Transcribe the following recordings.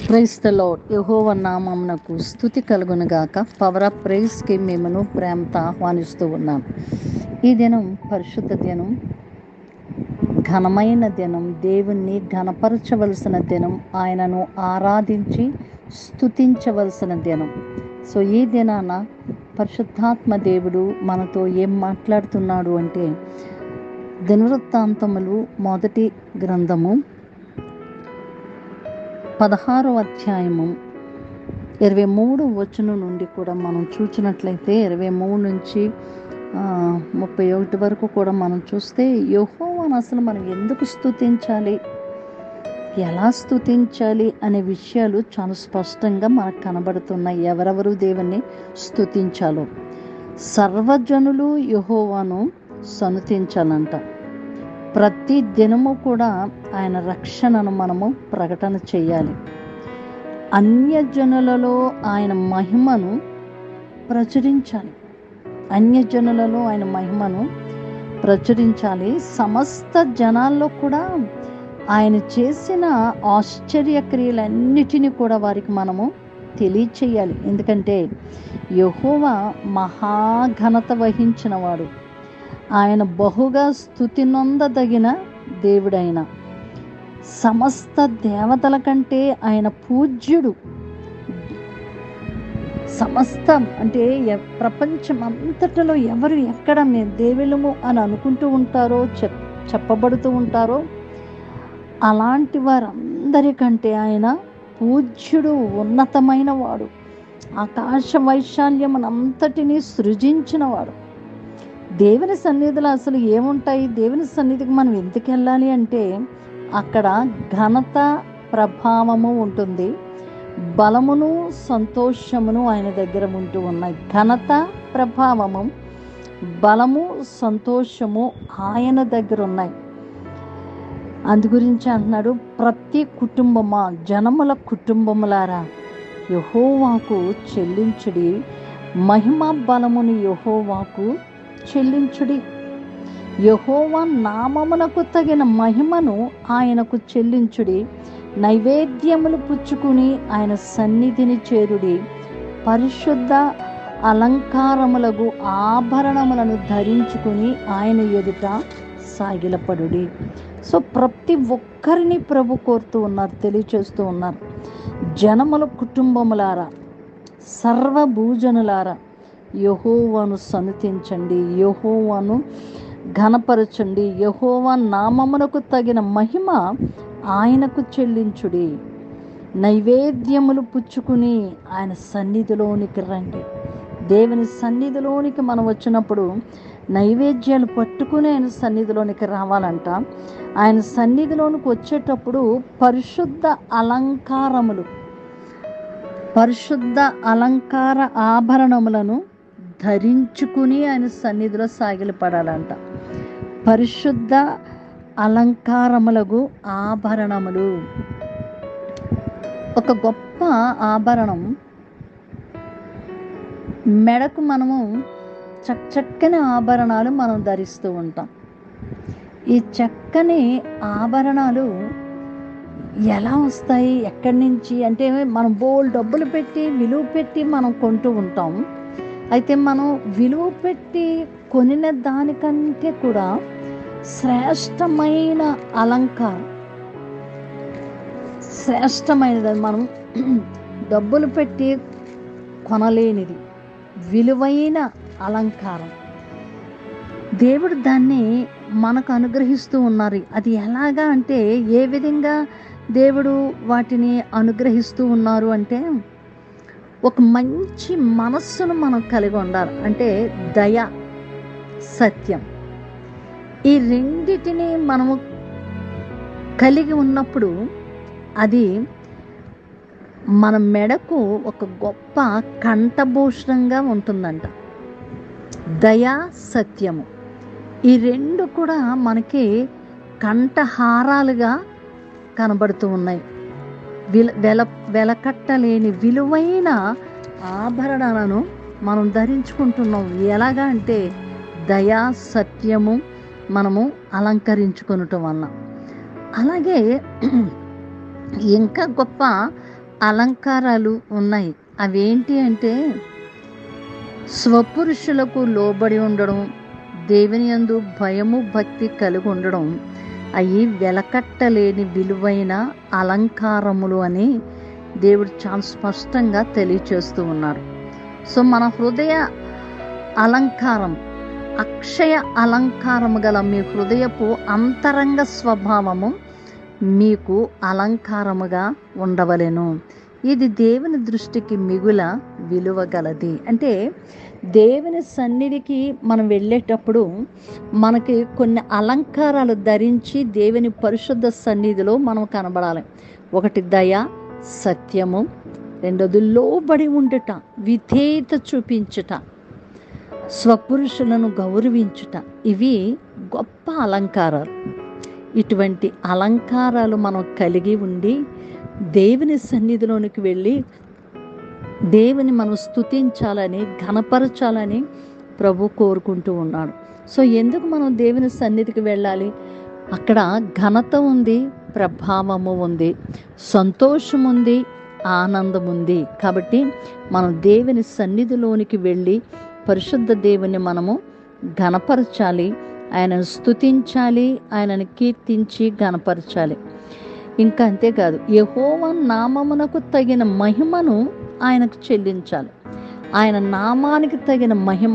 price the lord యెహోవా నామమునకు స్థుతి కలుగునుగాక పవర్ ఆఫ్ ప్రైజ్కి మిమ్మను ప్రేమతో ఆహ్వానిస్తూ ఉన్నాను ఈ దినం పరిశుద్ధ దినం ఘనమైన దినం దేవుణ్ణి ఘనపరచవలసిన దినం ఆయనను ఆరాధించి స్థుతించవలసిన దినం సో ఈ దినాన పరిశుద్ధాత్మ దేవుడు మనతో ఏం మాట్లాడుతున్నాడు అంటే దినవృత్తాంతములు మొదటి గ్రంథము పదహారో అధ్యాయము ఇరవై మూడు వచనం నుండి కూడా మనం చూసినట్లయితే ఇరవై మూడు నుంచి ఆ, ముప్పై ఒకటి వరకు కూడా మనం చూస్తే యెహోవాను అసలు మనం ఎందుకు స్తుతించాలి ఎలా స్తుతించాలి అనే విషయాలు చాలా స్పష్టంగా మనకు కనబడుతున్నాయి ఎవరెవరు దేవుణ్ణి స్తుతించాలో సర్వజనులు యెహోవాను సనుతించాలంట ప్రతి దినము కూడా ఆయన రక్షణను మనము ప్రకటన చేయాలి అన్యజనులలో ఆయన మహిమను ప్రచురించాలి అన్యజనులలో ఆయన మహిమను ప్రచురించాలి సమస్త జనాల్లో కూడా ఆయన చేసిన ఆశ్చర్య క్రియలన్నిటినీ కూడా వారికి మనము తెలియచేయాలి ఎందుకంటే యెహోవా మహాఘనత వహించిన వాడు ఆయన బహుగా స్థుతి నొందదగిన దేవుడైన సమస్త దేవతల కంటే ఆయన పూజ్యుడు సమస్తం అంటే ఎ- ప్రపంచం అంతటిలో ఎవరు ఎక్కడ మేము దేవులము అని అనుకుంటూ ఉంటారో చెప్ చెప్పబడుతూ ఉంటారో అలాంటి వారందరికంటే ఆయన పూజ్యుడు ఉన్నతమైన వాడు ఆకాశ వైశాల్యమునంతటినీ సృజించినవాడు దేవుని సన్నిధిలో అసలు ఏముంటాయి దేవుని సన్నిధికి మనం ఎందుకు వెళ్ళాలి అంటే అక్కడ ఘనత ప్రభావము ఉంటుంది బలమును సంతోషమును ఆయన దగ్గర ఉంటూ ఉన్నాయి ఘనత ప్రభావము బలము సంతోషము ఆయన దగ్గర ఉన్నాయి అందు గురించి అంటున్నాడు ప్రతి కుటుంబమా జనముల కుటుంబములారా యహోవాకు చెల్లించుడి మహిమ బలమును యహోవాకు చెల్లించుడి యహోవా నామమునకు తగిన మహిమను ఆయనకు చెల్లించుడి నైవేద్యములు పుచ్చుకుని ఆయన సన్నిధిని చేరుడి పరిశుద్ధ అలంకారములకు ఆభరణములను ధరించుకుని ఆయన ఎదుట సాగిలపడుడి సో ప్రతి ఒక్కరిని ప్రభు కోరుతూ ఉన్నారు తెలియచేస్తూ ఉన్నారు జనముల కుటుంబములారా సర్వభూజనులారా యహోవాను సనుతించండి యహోవాను ఘనపరచండి యహోవా నామమునకు తగిన మహిమ ఆయనకు చెల్లించుడి నైవేద్యములు పుచ్చుకుని ఆయన సన్నిధిలోనికి రండి దేవుని సన్నిధిలోనికి మనం వచ్చినప్పుడు నైవేద్యాలు పట్టుకుని ఆయన సన్నిధిలోనికి రావాలంట ఆయన సన్నిధిలోనికి వచ్చేటప్పుడు పరిశుద్ధ అలంకారములు పరిశుద్ధ అలంకార ఆభరణములను ధరించుకుని ఆయన సన్నిధిలో సాగిలపడాలంట పరిశుద్ధ అలంకారములకు ఆభరణములు ఒక గొప్ప ఆభరణం మెడకు మనము చక్కని ఆభరణాలు మనం ధరిస్తూ ఉంటాం ఈ చక్కని ఆభరణాలు ఎలా వస్తాయి ఎక్కడి నుంచి అంటే మనం బోల్ డబ్బులు పెట్టి విలువ పెట్టి మనం కొంటూ ఉంటాం అయితే మనం విలువ పెట్టి కొనిన దానికంటే కూడా శ్రేష్టమైన అలంకారం శ్రేష్టమైనది అది మనం డబ్బులు పెట్టి కొనలేనిది విలువైన అలంకారం దేవుడు దాన్ని మనకు అనుగ్రహిస్తూ ఉన్నారు అది ఎలాగా అంటే ఏ విధంగా దేవుడు వాటిని అనుగ్రహిస్తూ ఉన్నారు అంటే ఒక మంచి మనస్సును మనం కలిగి ఉండాలి అంటే దయ సత్యం ఈ రెండిటిని మనము కలిగి ఉన్నప్పుడు అది మన మెడకు ఒక గొప్ప కంఠభూషణంగా ఉంటుందంట దయా సత్యము ఈ రెండు కూడా మనకి కంఠహారాలుగా కనబడుతూ ఉన్నాయి విల వెల వెలకట్టలేని విలువైన ఆభరణాలను మనం ధరించుకుంటున్నాం ఎలాగా అంటే దయా సత్యము మనము అలంకరించుకొనటం వల్ల అలాగే ఇంకా గొప్ప అలంకారాలు ఉన్నాయి అవేంటి అంటే స్వపురుషులకు లోబడి ఉండడం దేవుని యందు భయము భక్తి కలిగి ఉండడం అవి వెలకట్టలేని విలువైన అలంకారములు అని దేవుడు చాలా స్పష్టంగా తెలియచేస్తూ ఉన్నాడు సో మన హృదయ అలంకారం అక్షయ అలంకారము గల మీ హృదయపు అంతరంగ స్వభావము మీకు అలంకారముగా ఉండవలెను ఇది దేవుని దృష్టికి మిగుల విలువ గలది అంటే దేవుని సన్నిధికి మనం వెళ్ళేటప్పుడు మనకి కొన్ని అలంకారాలు ధరించి దేవుని పరిశుద్ధ సన్నిధిలో మనం కనబడాలి ఒకటి దయ సత్యము రెండోది లోబడి ఉండుట విధేయత చూపించుట స్వపురుషులను గౌరవించుట ఇవి గొప్ప అలంకారాలు ఇటువంటి అలంకారాలు మనం కలిగి ఉండి దేవుని సన్నిధిలోనికి వెళ్ళి దేవుని మనం స్తుతించాలని ఘనపరచాలని ప్రభు కోరుకుంటూ ఉన్నాడు సో ఎందుకు మనం దేవుని సన్నిధికి వెళ్ళాలి అక్కడ ఘనత ఉంది ప్రభావము ఉంది సంతోషం ఉంది ఆనందం ఉంది కాబట్టి మనం దేవుని సన్నిధిలోనికి వెళ్ళి పరిశుద్ధ దేవుని మనము ఘనపరచాలి ఆయనను స్తుతించాలి ఆయనను కీర్తించి ఘనపరచాలి ఇంకా అంతేకాదు యహోవ నామమునకు తగిన మహిమను ఆయనకు చెల్లించాలి ఆయన నామానికి తగిన మహిమ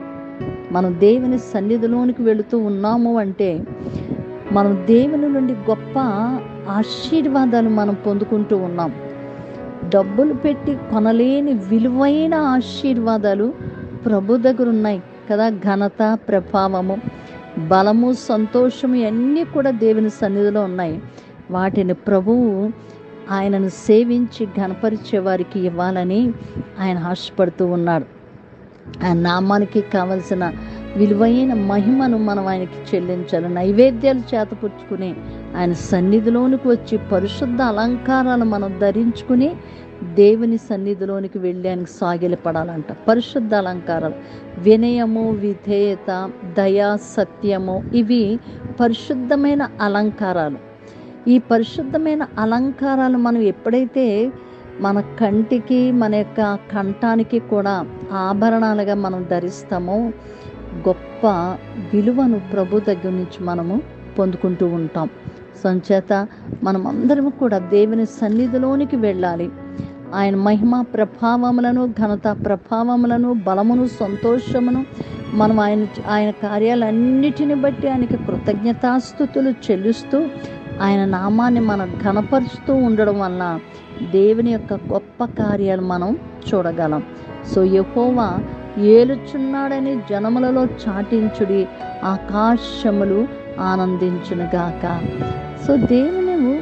మనం దేవుని సన్నిధిలోనికి వెళుతూ ఉన్నాము అంటే మనం దేవుని నుండి గొప్ప ఆశీర్వాదాలు మనం పొందుకుంటూ ఉన్నాం డబ్బులు పెట్టి కొనలేని విలువైన ఆశీర్వాదాలు ప్రభు దగ్గర ఉన్నాయి కదా ఘనత ప్రభావము బలము సంతోషము అన్నీ కూడా దేవుని సన్నిధిలో ఉన్నాయి వాటిని ప్రభువు ఆయనను సేవించి ఘనపరిచే వారికి ఇవ్వాలని ఆయన ఆశపడుతూ ఉన్నాడు ఆ నామానికి కావలసిన విలువైన మహిమను మనం ఆయనకి చెల్లించాలి నైవేద్యాలు చేతపుచ్చుకుని ఆయన సన్నిధిలోనికి వచ్చి పరిశుద్ధ అలంకారాలు మనం ధరించుకుని దేవుని సన్నిధిలోనికి వెళ్ళి ఆయనకు సాగిలపడాలంట పరిశుద్ధ అలంకారాలు వినయము విధేయత దయ సత్యము ఇవి పరిశుద్ధమైన అలంకారాలు ఈ పరిశుద్ధమైన అలంకారాలు మనం ఎప్పుడైతే మన కంటికి మన యొక్క కంఠానికి కూడా ఆభరణాలుగా మనం ధరిస్తామో గొప్ప విలువను ప్రభు దగ్గర నుంచి మనము పొందుకుంటూ ఉంటాం సంచేత మనం అందరం కూడా దేవుని సన్నిధిలోనికి వెళ్ళాలి ఆయన మహిమ ప్రభావములను ఘనత ప్రభావములను బలమును సంతోషమును మనం ఆయన ఆయన కార్యాలన్నిటిని బట్టి ఆయనకి కృతజ్ఞతాస్థుతులు చెల్లిస్తూ ఆయన నామాన్ని మనం ఘనపరుస్తూ ఉండడం వలన దేవుని యొక్క గొప్ప కార్యాలు మనం చూడగలం సో యహోవా ఏలుచున్నాడని జనములలో చాటించుడి ఆకాశములు ఆనందించునుగాక సో దేవుని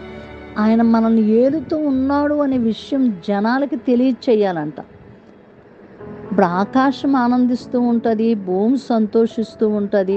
ఆయన మనల్ని ఏలుతూ ఉన్నాడు అనే విషయం జనాలకి తెలియచేయాలంట ఇప్పుడు ఆకాశం ఆనందిస్తూ ఉంటుంది భూమి సంతోషిస్తూ ఉంటుంది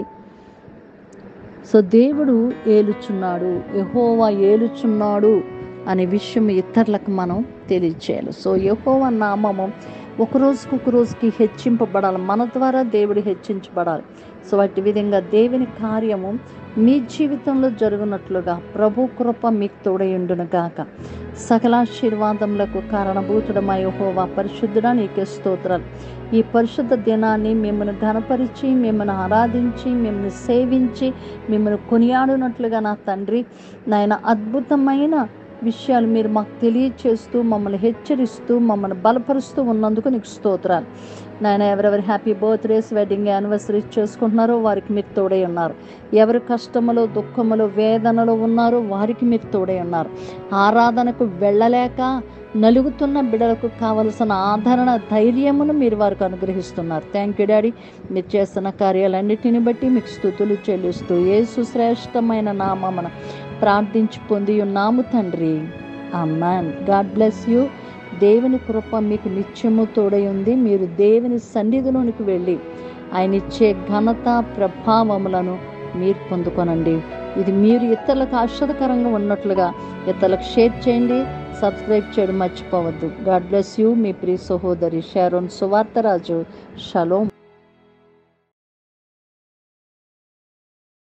సో దేవుడు ఏలుచున్నాడు యహోవా ఏలుచున్నాడు అనే విషయం ఇతరులకు మనం తెలియచేయాలి సో యహోవా నామము ఒక రోజుకి ఒక రోజుకి హెచ్చింపబడాలి మన ద్వారా దేవుడు హెచ్చించబడాలి సో అట్టి విధంగా దేవుని కార్యము మీ జీవితంలో జరుగునట్లుగా ప్రభు కృప మీకు తోడయుండును గాక సకలాశీర్వాదములకు కారణభూతుడమై హోవా పరిశుద్ధుడా నీకే స్తోత్రాలు ఈ పరిశుద్ధ దినాన్ని మిమ్మల్ని ఘనపరిచి మిమ్మల్ని ఆరాధించి మిమ్మల్ని సేవించి మిమ్మల్ని కొనియాడునట్లుగా నా తండ్రి నాయన అద్భుతమైన విషయాలు మీరు మాకు తెలియచేస్తూ మమ్మల్ని హెచ్చరిస్తూ మమ్మల్ని బలపరుస్తూ ఉన్నందుకు నీకు స్తోత్రాలు నాయన ఎవరెవరు హ్యాపీ బర్త్డేస్ వెడ్డింగ్ యానివర్సరీస్ చేసుకుంటున్నారో వారికి మీరు తోడై ఉన్నారు ఎవరు కష్టములో దుఃఖములో వేదనలో ఉన్నారో వారికి మీరు తోడై ఉన్నారు ఆరాధనకు వెళ్ళలేక నలుగుతున్న బిడలకు కావలసిన ఆదరణ ధైర్యమును మీరు వారికి అనుగ్రహిస్తున్నారు థ్యాంక్ యూ డాడీ మీరు చేస్తున్న కార్యాలన్నిటిని బట్టి మీకు స్థుతులు చెల్లిస్తూ ఏ సుశ్రేష్టమైన నామమున ప్రార్థించి పొంది ఉన్నాము తండ్రి అమ్మాన్ గాడ్ బ్లెస్ యూ దేవుని కృప మీకు నిత్యము తోడై ఉంది మీరు దేవుని సన్నిధిలోనికి వెళ్ళి ఆయన ఇచ్చే ఘనత ప్రభావములను మీరు పొందుకొనండి ఇది మీరు ఇతరులకు ఆశ్చర్యకరంగా ఉన్నట్లుగా ఇతరులకు షేర్ చేయండి సబ్స్క్రైబ్ చేయడం మర్చిపోవద్దు గాడ్ బ్లెస్ యూ మీ ప్రియ సహోదరి షారోన్ సువార్తరాజు షలోం